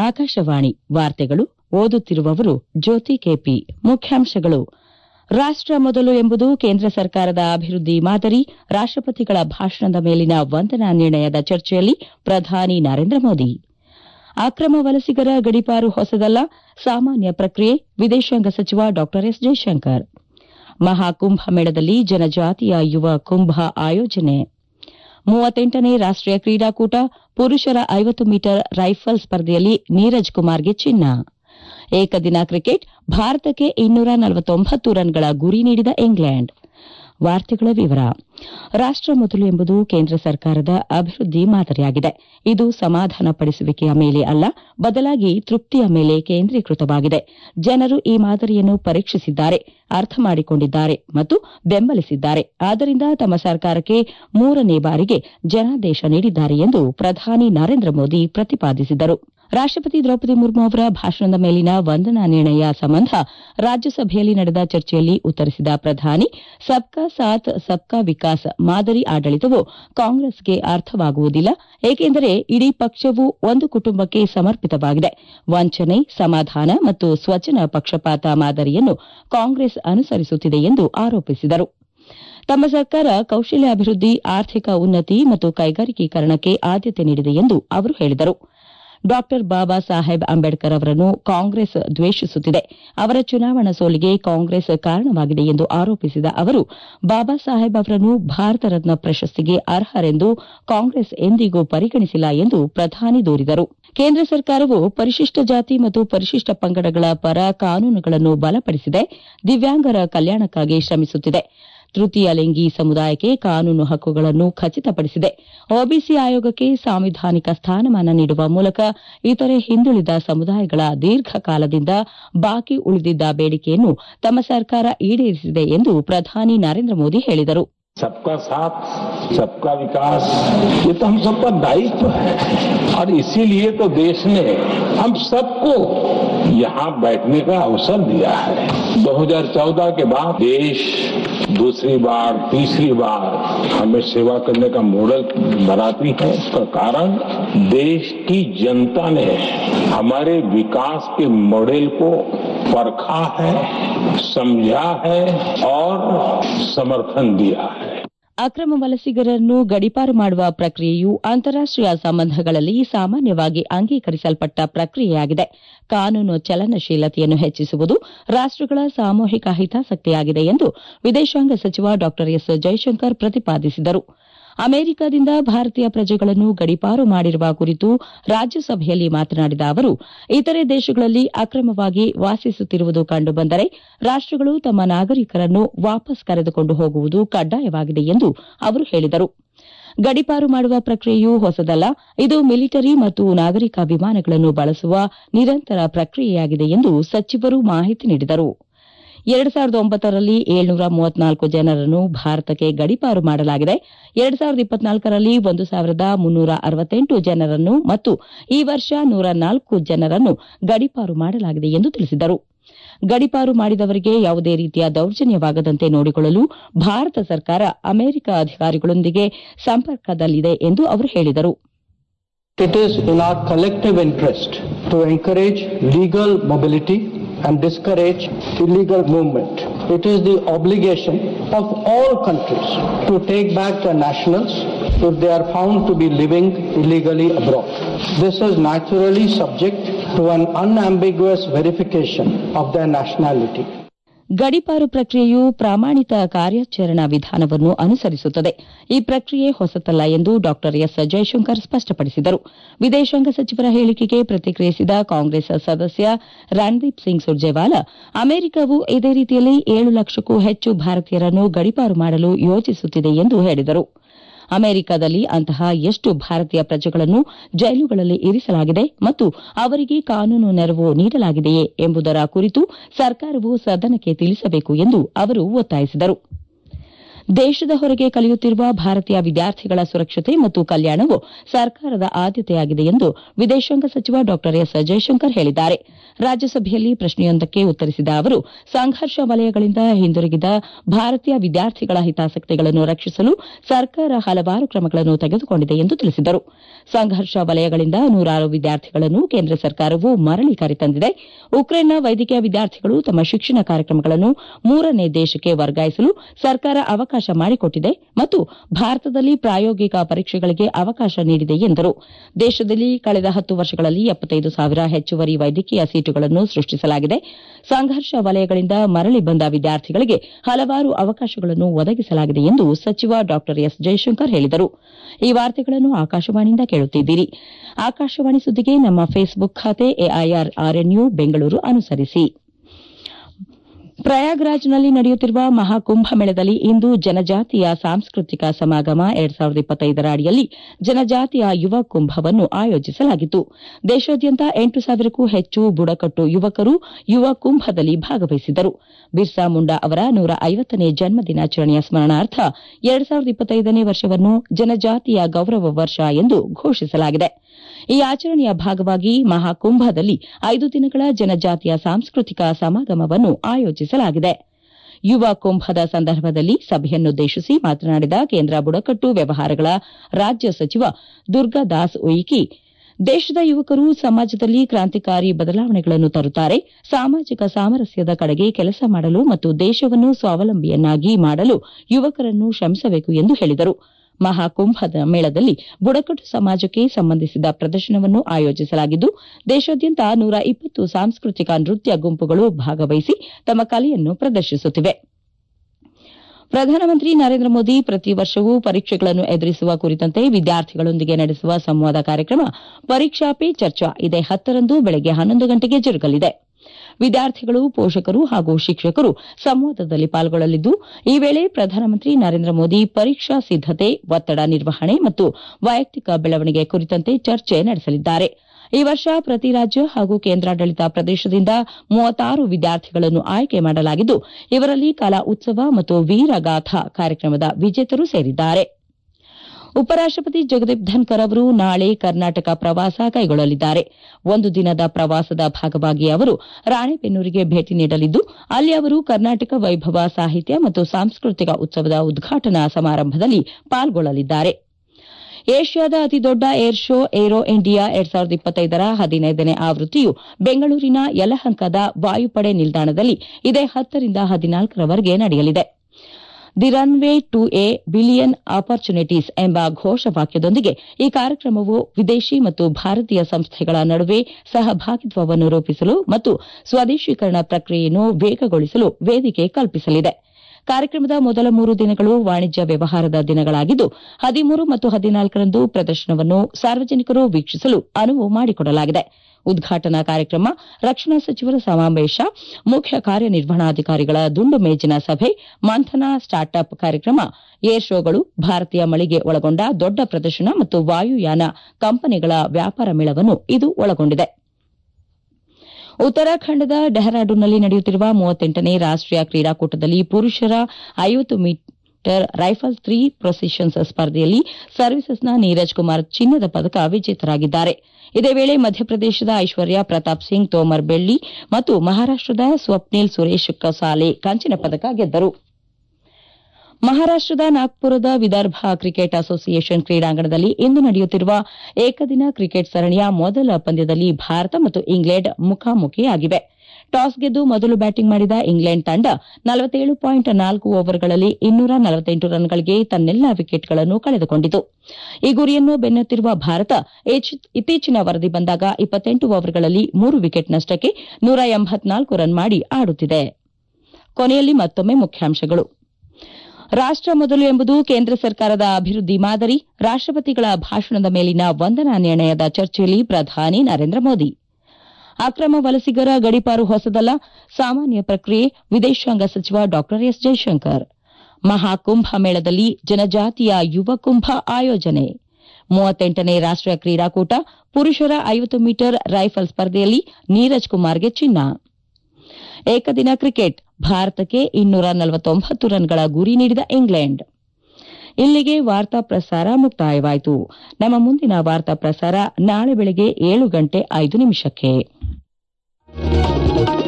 ಆಕಾಶವಾಣಿ ವಾರ್ತೆಗಳು ಓದುತ್ತಿರುವವರು ಜ್ಯೋತಿ ಕೆಪಿ ಮುಖ್ಯಾಂಶಗಳು ರಾಷ್ಟ ಮೊದಲು ಎಂಬುದು ಕೇಂದ್ರ ಸರ್ಕಾರದ ಅಭಿವೃದ್ಧಿ ಮಾದರಿ ರಾಷ್ಟಪತಿಗಳ ಭಾಷಣದ ಮೇಲಿನ ವಂದನಾ ನಿರ್ಣಯದ ಚರ್ಚೆಯಲ್ಲಿ ಪ್ರಧಾನಿ ನರೇಂದ್ರ ಮೋದಿ ಅಕ್ರಮ ವಲಸಿಗರ ಗಡೀಪಾರು ಹೊಸದಲ್ಲ ಸಾಮಾನ್ಯ ಪ್ರಕ್ರಿಯೆ ವಿದೇಶಾಂಗ ಸಚಿವ ಡಾ ಎಸ್ ಜೈಶಂಕರ್ ಮಹಾಕುಂಭ ಮೇಳದಲ್ಲಿ ಜನಜಾತಿಯ ಯುವ ಕುಂಭ ಆಯೋಜನೆ ಮೂವತ್ತೆಂಟನೇ ರಾಷ್ಟೀಯ ಕ್ರೀಡಾಕೂಟ ಪುರುಷರ ಐವತ್ತು ಮೀಟರ್ ರೈಫಲ್ ಸ್ಪರ್ಧೆಯಲ್ಲಿ ನೀರಜ್ ಕುಮಾರ್ಗೆ ಚಿನ್ನ ಏಕದಿನ ಕ್ರಿಕೆಟ್ ಭಾರತಕ್ಕೆ ಇನ್ನೂರ ನಲವತ್ತೊಂಬತ್ತು ರನ್ಗಳ ಗುರಿ ನೀಡಿದ ಇಂಗ್ಲೆಂಡ್ ವಾರ್ತೆಗಳ ವಿವರ ರಾಷ್ಟ ಮೊದಲು ಎಂಬುದು ಕೇಂದ್ರ ಸರ್ಕಾರದ ಅಭಿವೃದ್ಧಿ ಮಾದರಿಯಾಗಿದೆ ಇದು ಸಮಾಧಾನ ಪಡಿಸುವಿಕೆಯ ಮೇಲೆ ಅಲ್ಲ ಬದಲಾಗಿ ತೃಪ್ತಿಯ ಮೇಲೆ ಕೇಂದ್ರೀಕೃತವಾಗಿದೆ ಜನರು ಈ ಮಾದರಿಯನ್ನು ಪರೀಕ್ಷಿಸಿದ್ದಾರೆ ಅರ್ಥ ಮಾಡಿಕೊಂಡಿದ್ದಾರೆ ಮತ್ತು ಬೆಂಬಲಿಸಿದ್ದಾರೆ ಆದ್ದರಿಂದ ತಮ್ಮ ಸರ್ಕಾರಕ್ಕೆ ಮೂರನೇ ಬಾರಿಗೆ ಜನಾದೇಶ ನೀಡಿದ್ದಾರೆ ಎಂದು ಪ್ರಧಾನಿ ನರೇಂದ್ರ ಮೋದಿ ಪ್ರತಿಪಾದಿಸಿದರು ರಾಷ್ಟಪತಿ ದ್ರೌಪದಿ ಮುರ್ಮು ಅವರ ಭಾಷಣದ ಮೇಲಿನ ವಂದನಾ ನಿರ್ಣಯ ಸಂಬಂಧ ರಾಜ್ಯಸಭೆಯಲ್ಲಿ ನಡೆದ ಚರ್ಚೆಯಲ್ಲಿ ಉತ್ತರಿಸಿದ ಪ್ರಧಾನಿ ಸಬ್ಕಾ ಸಾಥ್ ಸಬ್ಕಾ ವಿಕಾಸ್ ಮಾದರಿ ಆಡಳಿತವು ಕಾಂಗ್ರೆಸ್ಗೆ ಅರ್ಥವಾಗುವುದಿಲ್ಲ ಏಕೆಂದರೆ ಇಡೀ ಪಕ್ಷವು ಒಂದು ಕುಟುಂಬಕ್ಕೆ ಸಮರ್ಪಿತವಾಗಿದೆ ವಂಚನೆ ಸಮಾಧಾನ ಮತ್ತು ಸ್ವಜನ ಪಕ್ಷಪಾತ ಮಾದರಿಯನ್ನು ಕಾಂಗ್ರೆಸ್ ಅನುಸರಿಸುತ್ತಿದೆ ಎಂದು ಆರೋಪಿಸಿದರು ತಮ್ಮ ಸರ್ಕಾರ ಕೌಶಲ್ಯಾಭಿವೃದ್ಧಿ ಆರ್ಥಿಕ ಉನ್ನತಿ ಮತ್ತು ಕೈಗಾರಿಕೀಕರಣಕ್ಕೆ ಆದ್ಯತೆ ನೀಡಿದೆ ಎಂದು ಅವರು ಹೇಳಿದರು ಡಾ ಬಾಬಾ ಸಾಹೇಬ್ ಅಂಬೇಡ್ಕರ್ ಅವರನ್ನು ಕಾಂಗ್ರೆಸ್ ದ್ವೇಷಿಸುತ್ತಿದೆ ಅವರ ಚುನಾವಣಾ ಸೋಲಿಗೆ ಕಾಂಗ್ರೆಸ್ ಕಾರಣವಾಗಿದೆ ಎಂದು ಆರೋಪಿಸಿದ ಅವರು ಬಾಬಾ ಸಾಹೇಬ್ ಅವರನ್ನು ಭಾರತ ರತ್ನ ಪ್ರಶಸ್ತಿಗೆ ಅರ್ಹರೆಂದು ಕಾಂಗ್ರೆಸ್ ಎಂದಿಗೂ ಪರಿಗಣಿಸಿಲ್ಲ ಎಂದು ಪ್ರಧಾನಿ ದೂರಿದರು ಕೇಂದ್ರ ಸರ್ಕಾರವು ಪರಿಶಿಷ್ಟ ಜಾತಿ ಮತ್ತು ಪರಿಶಿಷ್ಟ ಪಂಗಡಗಳ ಪರ ಕಾನೂನುಗಳನ್ನು ಬಲಪಡಿಸಿದೆ ದಿವ್ಯಾಂಗರ ಕಲ್ಯಾಣಕ್ಕಾಗಿ ಶ್ರಮಿಸುತ್ತಿದೆ ತೃತೀಯ ಲಿಂಗಿ ಸಮುದಾಯಕ್ಕೆ ಕಾನೂನು ಹಕ್ಕುಗಳನ್ನು ಖಚಿತಪಡಿಸಿದೆ ಒಬಿಸಿ ಆಯೋಗಕ್ಕೆ ಸಾಂವಿಧಾನಿಕ ಸ್ಥಾನಮಾನ ನೀಡುವ ಮೂಲಕ ಇತರೆ ಹಿಂದುಳಿದ ಸಮುದಾಯಗಳ ದೀರ್ಘಕಾಲದಿಂದ ಬಾಕಿ ಉಳಿದಿದ್ದ ಬೇಡಿಕೆಯನ್ನು ತಮ್ಮ ಸರ್ಕಾರ ಈಡೇರಿಸಿದೆ ಎಂದು ಪ್ರಧಾನಿ ನರೇಂದ್ರ ಮೋದಿ ಹೇಳಿದರು सबका साथ सबका विकास ये तो हम सबका दायित्व है और इसीलिए तो देश ने हम सबको यहाँ बैठने का अवसर दिया है 2014 के बाद देश दूसरी बार तीसरी बार हमें सेवा करने का मॉडल बनाती है इसका कारण देश की जनता ने हमारे विकास के मॉडल को परखा है समझा है और समर्थन दिया है ಅಕ್ರಮ ವಲಸಿಗರನ್ನು ಗಡಿಪಾರು ಮಾಡುವ ಪ್ರಕ್ರಿಯೆಯು ಅಂತಾರಾಷ್ಟೀಯ ಸಂಬಂಧಗಳಲ್ಲಿ ಸಾಮಾನ್ಯವಾಗಿ ಅಂಗೀಕರಿಸಲ್ಪಟ್ಟ ಪ್ರಕ್ರಿಯೆಯಾಗಿದೆ ಕಾನೂನು ಚಲನಶೀಲತೆಯನ್ನು ಹೆಚ್ಚಿಸುವುದು ರಾಷ್ಟಗಳ ಸಾಮೂಹಿಕ ಹಿತಾಸಕ್ತಿಯಾಗಿದೆ ಎಂದು ವಿದೇಶಾಂಗ ಸಚಿವ ಡಾ ಎಸ್ ಜೈಶಂಕರ್ ಪ್ರತಿಪಾದಿಸಿದರು ಅಮೆರಿಕದಿಂದ ಭಾರತೀಯ ಪ್ರಜೆಗಳನ್ನು ಗಡಿಪಾರು ಮಾಡಿರುವ ಕುರಿತು ರಾಜ್ಯಸಭೆಯಲ್ಲಿ ಮಾತನಾಡಿದ ಅವರು ಇತರೆ ದೇಶಗಳಲ್ಲಿ ಅಕ್ರಮವಾಗಿ ವಾಸಿಸುತ್ತಿರುವುದು ಕಂಡುಬಂದರೆ ರಾಷ್ಟಗಳು ತಮ್ಮ ನಾಗರಿಕರನ್ನು ವಾಪಸ್ ಕರೆದುಕೊಂಡು ಹೋಗುವುದು ಕಡ್ಡಾಯವಾಗಿದೆ ಎಂದು ಅವರು ಹೇಳಿದರು ಗಡಿಪಾರು ಮಾಡುವ ಪ್ರಕ್ರಿಯೆಯು ಹೊಸದಲ್ಲ ಇದು ಮಿಲಿಟರಿ ಮತ್ತು ನಾಗರಿಕ ವಿಮಾನಗಳನ್ನು ಬಳಸುವ ನಿರಂತರ ಪ್ರಕ್ರಿಯೆಯಾಗಿದೆ ಎಂದು ಸಚಿವರು ಮಾಹಿತಿ ನೀಡಿದರು ಎರಡು ಸಾವಿರದ ಒಂಬತ್ತರಲ್ಲಿ ಏಳ್ನೂರ ಮೂವತ್ನಾಲ್ಕು ಜನರನ್ನು ಭಾರತಕ್ಕೆ ಗಡಿಪಾರು ಮಾಡಲಾಗಿದೆ ಎರಡು ಸಾವಿರದ ಇಪ್ಪತ್ನಾಲ್ಕರಲ್ಲಿ ಒಂದು ಸಾವಿರದ ಮುನ್ನೂರ ಅರವತ್ತೆಂಟು ಜನರನ್ನು ಮತ್ತು ಈ ವರ್ಷ ನೂರ ನಾಲ್ಕು ಜನರನ್ನು ಗಡಿಪಾರು ಮಾಡಲಾಗಿದೆ ಎಂದು ತಿಳಿಸಿದರು ಗಡಿಪಾರು ಮಾಡಿದವರಿಗೆ ಯಾವುದೇ ರೀತಿಯ ದೌರ್ಜನ್ಯವಾಗದಂತೆ ನೋಡಿಕೊಳ್ಳಲು ಭಾರತ ಸರ್ಕಾರ ಅಮೆರಿಕ ಅಧಿಕಾರಿಗಳೊಂದಿಗೆ ಸಂಪರ್ಕದಲ್ಲಿದೆ ಎಂದು ಅವರು ಹೇಳಿದರು It is in our collective interest to encourage legal mobility and discourage illegal movement. It is the obligation of all countries to take back their nationals if they are found to be living illegally abroad. This is naturally subject to an unambiguous verification of their nationality. ಗಡಿಪಾರು ಪ್ರಕ್ರಿಯೆಯು ಪ್ರಾಮಾಣಿತ ಕಾರ್ಯಾಚರಣಾ ವಿಧಾನವನ್ನು ಅನುಸರಿಸುತ್ತದೆ ಈ ಪ್ರಕ್ರಿಯೆ ಹೊಸತಲ್ಲ ಎಂದು ಡಾ ಎಸ್ ಜೈಶಂಕರ್ ಸ್ಪಷ್ಟಪಡಿಸಿದರು ವಿದೇಶಾಂಗ ಸಚಿವರ ಹೇಳಿಕೆಗೆ ಪ್ರತಿಕ್ರಿಯಿಸಿದ ಕಾಂಗ್ರೆಸ್ ಸದಸ್ಯ ರಣದೀಪ್ ಸಿಂಗ್ ಸುರ್ಜೇವಾಲಾ ಅಮೆರಿಕವು ಇದೇ ರೀತಿಯಲ್ಲಿ ಏಳು ಲಕ್ಷಕ್ಕೂ ಹೆಚ್ಚು ಭಾರತೀಯರನ್ನು ಗಡಿಪಾರು ಮಾಡಲು ಯೋಜಿಸುತ್ತಿದೆ ಎಂದು ಹೇಳಿದರು ಅಮೆರಿಕದಲ್ಲಿ ಅಂತಹ ಎಷ್ಟು ಭಾರತೀಯ ಪ್ರಜೆಗಳನ್ನು ಜೈಲುಗಳಲ್ಲಿ ಇರಿಸಲಾಗಿದೆ ಮತ್ತು ಅವರಿಗೆ ಕಾನೂನು ನೆರವು ನೀಡಲಾಗಿದೆಯೇ ಎಂಬುದರ ಕುರಿತು ಸರ್ಕಾರವು ಸದನಕ್ಕೆ ತಿಳಿಸಬೇಕು ಎಂದು ಅವರು ಒತ್ತಾಯಿಸಿದರು ದೇಶದ ಹೊರಗೆ ಕಲಿಯುತ್ತಿರುವ ಭಾರತೀಯ ವಿದ್ಯಾರ್ಥಿಗಳ ಸುರಕ್ಷತೆ ಮತ್ತು ಕಲ್ಯಾಣವು ಸರ್ಕಾರದ ಆದ್ಯತೆಯಾಗಿದೆ ಎಂದು ವಿದೇಶಾಂಗ ಸಚಿವ ಡಾ ಎಸ್ ಜಯಶಂಕರ್ ಹೇಳಿದ್ದಾರೆ ರಾಜ್ಯಸಭೆಯಲ್ಲಿ ಪ್ರಶ್ನೆಯೊಂದಕ್ಕೆ ಉತ್ತರಿಸಿದ ಅವರು ಸಂಘರ್ಷ ವಲಯಗಳಿಂದ ಹಿಂದಿರುಗಿದ ಭಾರತೀಯ ವಿದ್ಯಾರ್ಥಿಗಳ ಹಿತಾಸಕ್ತಿಗಳನ್ನು ರಕ್ಷಿಸಲು ಸರ್ಕಾರ ಹಲವಾರು ಕ್ರಮಗಳನ್ನು ತೆಗೆದುಕೊಂಡಿದೆ ಎಂದು ತಿಳಿಸಿದರು ಸಂಘರ್ಷ ವಲಯಗಳಿಂದ ನೂರಾರು ವಿದ್ಯಾರ್ಥಿಗಳನ್ನು ಕೇಂದ್ರ ಸರ್ಕಾರವು ಮರಳಿ ಕರೆತಂದಿದೆ ಉಕ್ರೇನ್ನ ವೈದ್ಯಕೀಯ ವಿದ್ಯಾರ್ಥಿಗಳು ತಮ್ಮ ಶಿಕ್ಷಣ ಕಾರ್ಯಕ್ರಮಗಳನ್ನು ಮೂರನೇ ದೇಶಕ್ಕೆ ವರ್ಗಾಯಿಸಲು ಸರ್ಕಾರ ಅವಕಾಶ ಮಾಡಿಕೊಟ್ಟಿದೆ ಮತ್ತು ಭಾರತದಲ್ಲಿ ಪ್ರಾಯೋಗಿಕ ಪರೀಕ್ಷೆಗಳಿಗೆ ಅವಕಾಶ ನೀಡಿದೆ ಎಂದರು ದೇಶದಲ್ಲಿ ಕಳೆದ ಹತ್ತು ವರ್ಷಗಳಲ್ಲಿ ಎಪ್ಪತ್ತೈದು ಸಾವಿರ ಹೆಚ್ಚುವರಿ ವೈದ್ಯಕೀಯ ಸೀಟುಗಳನ್ನು ಸೃಷ್ಟಿಸಲಾಗಿದೆ ಸಂಘರ್ಷ ವಲಯಗಳಿಂದ ಮರಳಿ ಬಂದ ವಿದ್ಯಾರ್ಥಿಗಳಿಗೆ ಹಲವಾರು ಅವಕಾಶಗಳನ್ನು ಒದಗಿಸಲಾಗಿದೆ ಎಂದು ಸಚಿವ ಡಾ ಎಸ್ ಜಯಶಂಕರ್ ಹೇಳಿದರು ಈ ವಾರ್ತೆಗಳನ್ನು ಆಕಾಶವಾಣಿಯಿಂದ ಕೇಳುತ್ತಿದ್ದೀರಿ ಆಕಾಶವಾಣಿ ಸುದ್ದಿಗೆ ನಮ್ಮ ಫೇಸ್ಬುಕ್ ಖಾತೆ ಎಐಆರ್ ಆರ್ಎನ್ಯು ಬೆಂಗಳೂರು ಅನುಸರಿಸಿ ಪ್ರಯಾಗ್ರಾಜ್ನಲ್ಲಿ ನಡೆಯುತ್ತಿರುವ ಮಹಾಕುಂಭಮೇಳದಲ್ಲಿ ಇಂದು ಜನಜಾತಿಯ ಸಾಂಸ್ಕೃತಿಕ ಸಮಾಗಮ ಎರಡ್ ಸಾವಿರದ ಇಪ್ಪತ್ತೈದರ ಅಡಿಯಲ್ಲಿ ಜನಜಾತಿಯ ಯುವ ಕುಂಭವನ್ನು ಆಯೋಜಿಸಲಾಗಿತ್ತು ದೇಶಾದ್ಯಂತ ಎಂಟು ಸಾವಿರಕ್ಕೂ ಹೆಚ್ಚು ಬುಡಕಟ್ಟು ಯುವಕರು ಯುವ ಕುಂಭದಲ್ಲಿ ಭಾಗವಹಿಸಿದ್ದರು ಬಿರ್ಸಾ ಮುಂಡಾ ಅವರ ನೂರ ಐವತ್ತನೇ ಜನ್ಮ ದಿನಾಚರಣೆಯ ಸ್ಮರಣಾರ್ಥ ಎರಡ್ ಸಾವಿರದ ಇಪ್ಪತ್ತೈದನೇ ವರ್ಷವನ್ನು ಜನಜಾತಿಯ ಗೌರವ ವರ್ಷ ಎಂದು ಘೋಷಿಸಲಾಗಿದೆ ಈ ಆಚರಣೆಯ ಭಾಗವಾಗಿ ಮಹಾಕುಂಭದಲ್ಲಿ ಐದು ದಿನಗಳ ಜನಜಾತಿಯ ಸಾಂಸ್ಕೃತಿಕ ಸಮಾಗಮವನ್ನು ಆಯೋಜಿಸಲಾಗಿದೆ ಯುವ ಕುಂಭದ ಸಂದರ್ಭದಲ್ಲಿ ಸಭೆಯನ್ನುದ್ದೇಶಿಸಿ ಮಾತನಾಡಿದ ಕೇಂದ್ರ ಬುಡಕಟ್ಟು ವ್ಯವಹಾರಗಳ ರಾಜ್ಯ ಸಚಿವ ದುರ್ಗಾದಾಸ್ ಉಯಿಕಿ ದೇಶದ ಯುವಕರು ಸಮಾಜದಲ್ಲಿ ಕ್ರಾಂತಿಕಾರಿ ಬದಲಾವಣೆಗಳನ್ನು ತರುತ್ತಾರೆ ಸಾಮಾಜಿಕ ಸಾಮರಸ್ಯದ ಕಡೆಗೆ ಕೆಲಸ ಮಾಡಲು ಮತ್ತು ದೇಶವನ್ನು ಸ್ವಾವಲಂಬಿಯನ್ನಾಗಿ ಮಾಡಲು ಯುವಕರನ್ನು ಶ್ರಮಿಸಬೇಕು ಎಂದು ಹೇಳಿದರು ಮಹಾಕುಂಭದ ಮೇಳದಲ್ಲಿ ಬುಡಕಟ್ಟು ಸಮಾಜಕ್ಕೆ ಸಂಬಂಧಿಸಿದ ಪ್ರದರ್ಶನವನ್ನು ಆಯೋಜಿಸಲಾಗಿದ್ದು ದೇಶಾದ್ಯಂತ ನೂರ ಇಪ್ಪತ್ತು ಸಾಂಸ್ಕೃತಿಕ ನೃತ್ಯ ಗುಂಪುಗಳು ಭಾಗವಹಿಸಿ ತಮ್ಮ ಕಲೆಯನ್ನು ಪ್ರದರ್ಶಿಸುತ್ತಿವೆ ಪ್ರಧಾನಮಂತ್ರಿ ನರೇಂದ್ರ ಮೋದಿ ಪ್ರತಿ ವರ್ಷವೂ ಪರೀಕ್ಷೆಗಳನ್ನು ಎದುರಿಸುವ ಕುರಿತಂತೆ ವಿದ್ಯಾರ್ಥಿಗಳೊಂದಿಗೆ ನಡೆಸುವ ಸಂವಾದ ಕಾರ್ಯಕ್ರಮ ಪರೀಕ್ಷಾ ಪೇ ಚರ್ಚಾ ಇದೇ ಹತ್ತರಂದು ಬೆಳಗ್ಗೆ ಹನ್ನೊಂದು ಗಂಟೆಗೆ ಜರುಗಲಿದೆ ವಿದ್ಯಾರ್ಥಿಗಳು ಪೋಷಕರು ಹಾಗೂ ಶಿಕ್ಷಕರು ಸಂವಾದದಲ್ಲಿ ಪಾಲ್ಗೊಳ್ಳಲಿದ್ದು ಈ ವೇಳೆ ಪ್ರಧಾನಮಂತ್ರಿ ನರೇಂದ್ರ ಮೋದಿ ಪರೀಕ್ಷಾ ಸಿದ್ದತೆ ಒತ್ತಡ ನಿರ್ವಹಣೆ ಮತ್ತು ವೈಯಕ್ತಿಕ ಬೆಳವಣಿಗೆ ಕುರಿತಂತೆ ಚರ್ಚೆ ನಡೆಸಲಿದ್ದಾರೆ ಈ ವರ್ಷ ಪ್ರತಿ ರಾಜ್ಯ ಹಾಗೂ ಕೇಂದ್ರಾಡಳಿತ ಪ್ರದೇಶದಿಂದ ಮೂವತ್ತಾರು ವಿದ್ಯಾರ್ಥಿಗಳನ್ನು ಆಯ್ಕೆ ಮಾಡಲಾಗಿದ್ದು ಇವರಲ್ಲಿ ಕಲಾ ಉತ್ಸವ ಮತ್ತು ವೀರಗಾಥಾ ಕಾರ್ಯಕ್ರಮದ ವಿಜೇತರು ಸೇರಿದ್ದಾರೆ ಉಪರಾಷ್ಟಪತಿ ಜಗದೀಪ್ ಧನ್ಕರ್ ಅವರು ನಾಳೆ ಕರ್ನಾಟಕ ಪ್ರವಾಸ ಕೈಗೊಳ್ಳಲಿದ್ದಾರೆ ಒಂದು ದಿನದ ಪ್ರವಾಸದ ಭಾಗವಾಗಿ ಅವರು ರಾಣೆಬೆನ್ನೂರಿಗೆ ಭೇಟಿ ನೀಡಲಿದ್ದು ಅಲ್ಲಿ ಅವರು ಕರ್ನಾಟಕ ವೈಭವ ಸಾಹಿತ್ಯ ಮತ್ತು ಸಾಂಸ್ಕೃತಿಕ ಉತ್ಸವದ ಉದ್ಘಾಟನಾ ಸಮಾರಂಭದಲ್ಲಿ ಪಾಲ್ಗೊಳ್ಳಲಿದ್ದಾರೆ ಏಷ್ಯಾದ ಅತಿದೊಡ್ಡ ಏರ್ ಶೋ ಏರೋ ಇಂಡಿಯಾ ಎರಡ್ ಸಾವಿರದ ಇಪ್ಪತ್ತೈದರ ಹದಿನೈದನೇ ಆವೃತ್ತಿಯು ಬೆಂಗಳೂರಿನ ಯಲಹಂಕದ ವಾಯುಪಡೆ ನಿಲ್ದಾಣದಲ್ಲಿ ಇದೇ ಹತ್ತರಿಂದ ಹದಿನಾಲ್ಕರವರೆಗೆ ನಡೆಯಲಿದೆ the runway to a billion opportunities ಎಂಬ ಘೋಷವಾಕ್ಯದೊಂದಿಗೆ ಈ ಕಾರ್ಯಕ್ರಮವು ವಿದೇಶಿ ಮತ್ತು ಭಾರತೀಯ ಸಂಸ್ಥೆಗಳ ನಡುವೆ ಸಹಭಾಗಿತ್ವವನ್ನು ರೂಪಿಸಲು ಮತ್ತು ಸ್ವದೇಶೀಕರಣ ಪ್ರಕ್ರಿಯೆಯನ್ನು ವೇಗಗೊಳಿಸಲು ವೇದಿಕೆ ಕಲ್ಪಿಸಲಿದೆ ಕಾರ್ಯಕ್ರಮದ ಮೊದಲ ಮೂರು ದಿನಗಳು ವಾಣಿಜ್ಯ ವ್ಯವಹಾರದ ದಿನಗಳಾಗಿದ್ದು ಹದಿಮೂರು ಮತ್ತು ಹದಿನಾಲ್ಕರಂದು ಪ್ರದರ್ಶನವನ್ನು ಸಾರ್ವಜನಿಕರು ವೀಕ್ಷಿಸಲು ಅನುವು ಮಾಡಿಕೊಡಲಾಗಿದೆ ಉದ್ಘಾಟನಾ ಕಾರ್ಯಕ್ರಮ ರಕ್ಷಣಾ ಸಚಿವರ ಸಮಾವೇಶ ಮುಖ್ಯ ಕಾರ್ಯನಿರ್ವಹಣಾಧಿಕಾರಿಗಳ ದುಂಡು ಮೇಜಿನ ಸಭೆ ಮಂಥನ ಸ್ಟಾರ್ಟ್ಅಪ್ ಕಾರ್ಯಕ್ರಮ ಏರ್ ಶೋಗಳು ಭಾರತೀಯ ಮಳಿಗೆ ಒಳಗೊಂಡ ದೊಡ್ಡ ಪ್ರದರ್ಶನ ಮತ್ತು ವಾಯುಯಾನ ಕಂಪನಿಗಳ ವ್ಯಾಪಾರ ಮೇಳವನ್ನು ಇದು ಒಳಗೊಂಡಿದೆ ಉತ್ತರಾಖಂಡದ ಡೆಹರಾಡೂನ್ನಲ್ಲಿ ನಡೆಯುತ್ತಿರುವ ಮೂವತ್ತೆಂಟನೇ ರಾಷ್ಟೀಯ ಕ್ರೀಡಾಕೂಟದಲ್ಲಿ ಪುರುಷರ ಐವತ್ತು ಮೀಟರ್ ರೈಫಲ್ ತ್ರೀ ಪ್ರೊಸಿಷನ್ಸ್ ಸ್ಪರ್ಧೆಯಲ್ಲಿ ಸರ್ವೀಸಸ್ನ ನೀರಜ್ ಕುಮಾರ್ ಚಿನ್ನದ ಪದಕ ವಿಜೇತರಾಗಿದ್ದಾರೆ ಇದೇ ವೇಳೆ ಮಧ್ಯಪ್ರದೇಶದ ಐಶ್ವರ್ಯ ಪ್ರತಾಪ್ ಸಿಂಗ್ ತೋಮರ್ ಬೆಳ್ಳಿ ಮತ್ತು ಮಹಾರಾಷ್ಟದ ಸ್ವಪ್ನಿಲ್ ಸುರೇಶ್ ಕಸಾಲೆ ಕಂಚಿನ ಪದಕ ಗೆದ್ದರು ಮಹಾರಾಷ್ಟದ ನಾಗ್ಪುರದ ವಿದರ್ಭ ಕ್ರಿಕೆಟ್ ಅಸೋಸಿಯೇಷನ್ ಕ್ರೀಡಾಂಗಣದಲ್ಲಿ ಇಂದು ನಡೆಯುತ್ತಿರುವ ಏಕದಿನ ಕ್ರಿಕೆಟ್ ಸರಣಿಯ ಮೊದಲ ಪಂದ್ಯದಲ್ಲಿ ಭಾರತ ಮತ್ತು ಇಂಗ್ಲೆಂಡ್ ಮುಖಾಮುಖಿಯಾಗಿವೆ ಟಾಸ್ ಗೆದ್ದು ಮೊದಲು ಬ್ಯಾಟಿಂಗ್ ಮಾಡಿದ ಇಂಗ್ಲೆಂಡ್ ತಂಡ ನಲವತ್ತೇಳು ಪಾಯಿಂಟ್ ನಾಲ್ಕು ಓವರ್ಗಳಲ್ಲಿ ಇನ್ನೂರ ನಲವತ್ತೆಂಟು ರನ್ಗಳಿಗೆ ತನ್ನೆಲ್ಲಾ ವಿಕೆಟ್ಗಳನ್ನು ಕಳೆದುಕೊಂಡಿತು ಈ ಗುರಿಯನ್ನು ಬೆನ್ನತ್ತಿರುವ ಭಾರತ ಇತ್ತೀಚಿನ ವರದಿ ಬಂದಾಗ ಇಪ್ಪತ್ತೆಂಟು ಓವರ್ಗಳಲ್ಲಿ ಮೂರು ವಿಕೆಟ್ ನಷ್ಟಕ್ಕೆ ನೂರ ಎಂಬತ್ನಾಲ್ಕು ರನ್ ಮಾಡಿ ಆಡುತ್ತಿದೆ ಕೊನೆಯಲ್ಲಿ ಮತ್ತೊಮ್ಮೆ ಮುಖ್ಯಾಂಶಗಳು ರಾಷ್ಟ ಮೊದಲು ಎಂಬುದು ಕೇಂದ್ರ ಸರ್ಕಾರದ ಅಭಿವೃದ್ಧಿ ಮಾದರಿ ರಾಷ್ಟಪತಿಗಳ ಭಾಷಣದ ಮೇಲಿನ ವಂದನಾ ನಿರ್ಣಯದ ಚರ್ಚೆಯಲ್ಲಿ ಪ್ರಧಾನಿ ನರೇಂದ್ರ ಮೋದಿ ಅಕ್ರಮ ವಲಸಿಗರ ಗಡಿಪಾರು ಹೊಸದಲ್ಲ ಸಾಮಾನ್ಯ ಪ್ರಕ್ರಿಯೆ ವಿದೇಶಾಂಗ ಸಚಿವ ಡಾ ಎಸ್ ಜೈಶಂಕರ್ ಮಹಾಕುಂಭ ಮೇಳದಲ್ಲಿ ಜನಜಾತಿಯ ಯುವ ಕುಂಭ ಆಯೋಜನೆ ಮೂವತ್ತೆಂಟನೇ ರಾಷ್ಟೀಯ ಕ್ರೀಡಾಕೂಟ ಪುರುಷರ ಐವತ್ತು ಮೀಟರ್ ರೈಫಲ್ ಸ್ಪರ್ಧೆಯಲ್ಲಿ ನೀರಜ್ ಕುಮಾರ್ಗೆ ಚಿನ್ನ ಏಕದಿನ ಕ್ರಿಕೆಟ್ ಭಾರತಕ್ಕೆ ಇನ್ನೂರ ನಲವತ್ತೊಂಬತ್ತು ರನ್ಗಳ ಗುರಿ ನೀಡಿದ ಇಂಗ್ಲೆಂಡ್ ಇಲ್ಲಿಗೆ ವಾರ್ತಾ ಪ್ರಸಾರ ಮುಕ್ತಾಯವಾಯಿತು ನಮ್ಮ ಮುಂದಿನ ವಾರ್ತಾ ಪ್ರಸಾರ ನಾಳೆ ಬೆಳಗ್ಗೆ ಏಳು ಗಂಟೆ ಐದು ನಿಮಿಷಕ್ಕೆ